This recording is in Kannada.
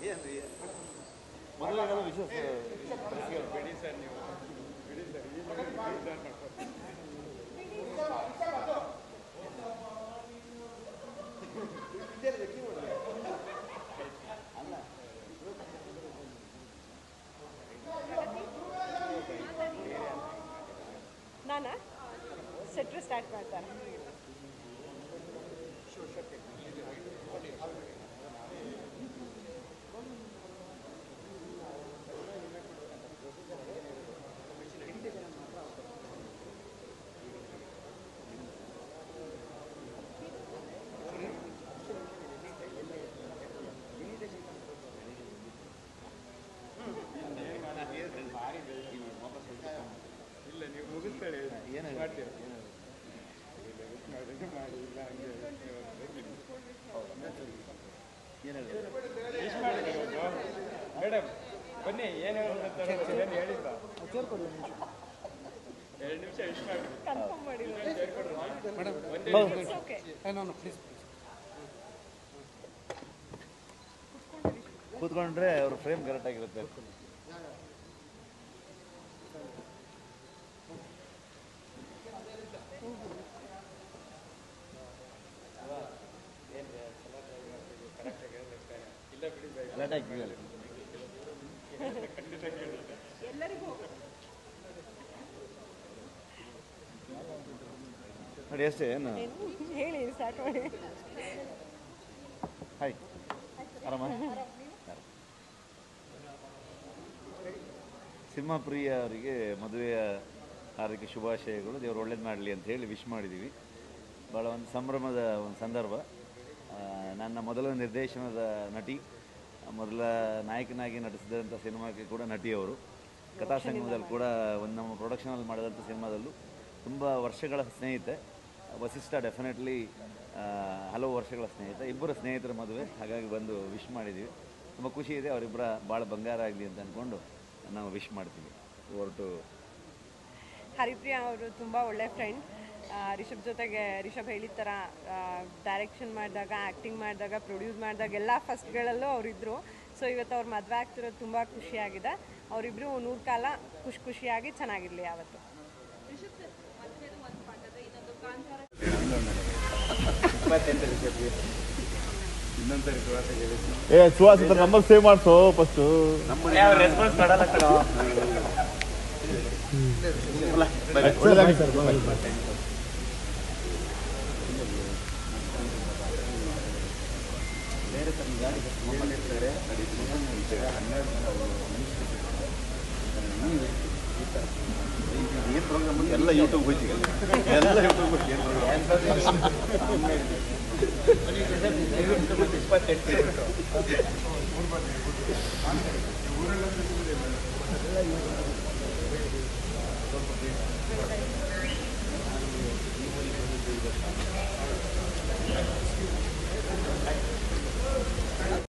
ಮೊದಲ ವಿಶ್ವಾಸ ಬಿಡಿ ಸರ್ ನೀವು ಬಿಡಿ ಸರ್ ಈ ಮಾಡ್ಕೊಡ್ತೀನಿ ನಾನಾ ಸೆಟ್ರ್ ಸ್ಟಾರ್ಟ್ ಮಾಡ್ತಾರೆ ಇಲ್ಲ ನೀವು ಮುಗಿಸ್ತಾಳೆ ಏನಾಗಿದೆ? ಮಾಡ್ತೀರಾ ಇಲ್ಲ, wish ಮಾಡಿದ್ರೆ ಮಾಡಿ ಇಲ್ಲ ಹಂಗೆ ಏನು ಹೇಳಿದ್ರು ವಿಶ್ ಮಾಡಿದ್ದಾರೆ ಒಂದು ಮೇಡಮ್ ಬನ್ನಿ ಏನು ಹೇಳ್ತಾರೆ ಏನು ಹೇಳಿಲ್ಲ ಎರಡು ನಿಮಿಷ ವಿಶ್ ಮಾಡಿ ಕನ್ಫರ್ಮ್ ಮಾಡಿದ್ರು ಒಂದೇ ಇಟ್ಸ್ ಓಕೆ ಕೂತ್ಕೊಂಡ್ರೆ ಅವ್ರ ಫ್ರೇಮ್ ಕರೆಕ್ಟ್ ಆಗಿರುತ್ತೆ ಗಲಾಟೆ ಆಗಿಲ್ಲ. ಎಲ್ಲರಿಗೂ ನೋಡಿ ಅಷ್ಟೇ ಏನು ಏನು ಹೇಳಿ ಸ್ಟಾರ್ಟ್ ಮಾಡಿ ಹಾಯ್ ಆರಾಮ ಸಿಂಹಪ್ರಿಯ ಅವರಿಗೆ ಮದುವೆಯ ಹಾರ್ದಿಕ ಶುಭಾಶಯಗಳು ದೇವರು ಒಳ್ಳೇದು ಮಾಡಲಿ ಅಂತ ಹೇಳಿ ವಿಶ್ ಮಾಡಿದ್ದೀವಿ ಭಾಳ ಒಂದು ಸಂಭ್ರಮದ ಒಂದು ಸಂದರ್ಭ ಆ, ನನ್ನ ಮೊದಲ ನಿರ್ದೇಶನದ ನಟಿ ಮೊದಲ ನಾಯಕನಾಗಿ ನಟಿಸಿದಂಥ ಸಿನಿಮಾಕ್ಕೆ ಕೂಡ ನಟಿಯವರು ಕಥಾ ಸಂಗಮದಲ್ಲಿ ಕೂಡ ಒಂದು ನಮ್ಮ ಪ್ರೊಡಕ್ಷನಲ್ಲಿ ಮಾಡಿದಂಥ ಸಿನಿಮಾದಲ್ಲೂ ತುಂಬ ವರ್ಷಗಳ ಸ್ನೇಹಿತೆ ವಸಿಷ್ಠ ಡೆಫಿನೆಟ್ಲಿ ಹಲವು ವರ್ಷಗಳ ಸ್ನೇಹಿತ ಇಬ್ಬರು ಸ್ನೇಹಿತರ ಮದುವೆ ಹಾಗಾಗಿ ಬಂದು ವಿಶ್ ಮಾಡಿದ್ದೀವಿ ತುಂಬ ಖುಷಿ ಇದೆ ಅವರಿಬ್ಬರ ಭಾಳ ಬಂಗಾರ ಆಗಲಿ ಅಂತ ಅಂದ್ಕೊಂಡು ನಾವು ವಿಶ್ ಮಾಡ್ತೀವಿ ಹೊರಟು ಹರಿಪ್ರಿಯಾ ಅವರು ತುಂಬ ಒಳ್ಳೆ ಫ್ರೆಂಡ್ ರಿಷಬ್ ಜೊತೆಗೆ ರಿಷಬ್ ಹೇಳಿದ ಥರ ಡೈರೆಕ್ಷನ್ ಮಾಡಿದಾಗ ಆ್ಯಕ್ಟಿಂಗ್ ಮಾಡಿದಾಗ ಪ್ರೊಡ್ಯೂಸ್ ಮಾಡಿದಾಗ ಎಲ್ಲ ಫಸ್ಟ್ಗಳಲ್ಲೂ ಅವರಿದ್ದರು ಸೊ ಇವತ್ತು ಅವ್ರ ಮದುವೆ ಆಗ್ತಿರೋದು ತುಂಬ ಖುಷಿಯಾಗಿದೆ ಅವರಿಬ್ಬರು ನೂರು ಕಾಲ ಖುಷಿ ಖುಷಿಯಾಗಿ ಚೆನ್ನಾಗಿರಲಿ ಯಾವತ್ತು ಇಪ್ಪತ್ತೆಂಟು ರಿಷಬ್ಗೆ ಇನ್ನೊಂದು ಸರಿ ಸುವಾಸ ಹೇಳಿ ಏ ಸುಹಾಸ್ ಹತ್ರ ನಂಬರ್ ಸೇವ್ ಮಾಡ್ಸೋ ಫಸ್ಟು ಯಾವ ರೆಸ್ಪಾನ್ಸ್ ಮಾಡಲ್ಲ ಕಣೋ ಒಳ್ಳೆದಾಗಿ ಸರ್ ಏನು ಪ್ರೋಗ್ರಾಮ್ ಎಲ್ಲ ಯೂಟ್ಯೂಬ್ ಹೋಯ್ತು ಎಲ್ಲ ಯೂಟ್ಯೂಬ್ ಹೋಯ್ತು ಏನು ಇಪ್ಪತ್ತೆಂಟು